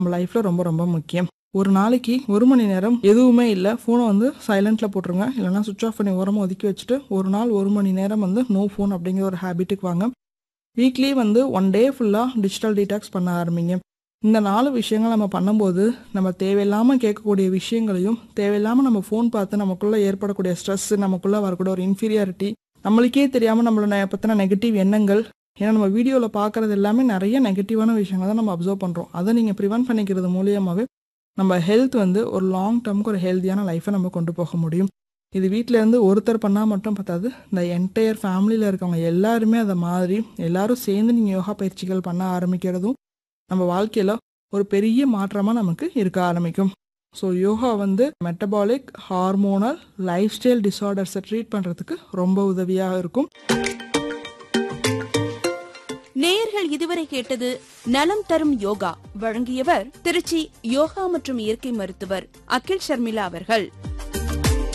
நம்ம லைஃப்பில் ரொம்ப ரொம்ப முக்கியம் ஒரு நாளைக்கு ஒரு மணி நேரம் எதுவுமே இல்லை ஃபோனை வந்து சைலண்ட்டில் போட்டுருங்க இல்லைனா சுவிச் ஆஃப் பண்ணி ஓரமாக ஒதுக்கி வச்சுட்டு ஒரு நாள் ஒரு மணி நேரம் வந்து நோ ஃபோன் அப்படிங்கிற ஒரு ஹேபிட்டுக்கு வாங்க வீக்லி வந்து ஒன் டே ஃபுல்லாக டிஜிட்டல் டீடாக்ஸ் பண்ண ஆரம்பிங்க இந்த நாலு விஷயங்கள் நம்ம பண்ணும்போது நம்ம தேவையில்லாமல் கேட்கக்கூடிய விஷயங்களையும் தேவையில்லாமல் நம்ம ஃபோன் பார்த்து நமக்குள்ளே ஏற்படக்கூடிய ஸ்ட்ரெஸ் நமக்குள்ளே வரக்கூடிய ஒரு இன்ஃபீரியாரிட்டி நம்மளுக்கே தெரியாமல் நம்மளோட பற்றின நெகட்டிவ் எண்ணங்கள் ஏன்னா நம்ம வீடியோவில் பார்க்குறது எல்லாமே நிறைய நெகட்டிவான விஷயங்கள் தான் நம்ம அப்சர்வ் பண்ணுறோம் அதை நீங்கள் ப்ரிவென்ட் பண்ணிக்கிறது மூலியமாகவே நம்ம ஹெல்த் வந்து ஒரு லாங் டேர்முக்கு ஒரு ஹெல்த்தியான லைஃப்பை நம்ம கொண்டு போக முடியும் இது வீட்டில் இருந்து ஒருத்தர் பண்ணால் மட்டும் பத்தாது இந்த என்டையர் ஃபேமிலியில் இருக்கவங்க எல்லாருமே அதை மாதிரி எல்லாரும் சேர்ந்து நீங்கள் யோகா பயிற்சிகள் பண்ண ஆரம்பிக்கிறதும் நம்ம வாழ்க்கையில் ஒரு பெரிய மாற்றமாக நமக்கு இருக்க ஆரம்பிக்கும் ஸோ யோகா வந்து மெட்டபாலிக் ஹார்மோனல் லைஃப் ஸ்டைல் டிஸார்டர்ஸை ட்ரீட் பண்ணுறதுக்கு ரொம்ப உதவியாக இருக்கும் நேயர்கள் இதுவரை கேட்டது நலம் தரும் யோகா வழங்கியவர் திருச்சி யோகா மற்றும் இயற்கை மருத்துவர் அகில் ஷர்மிளா அவர்கள்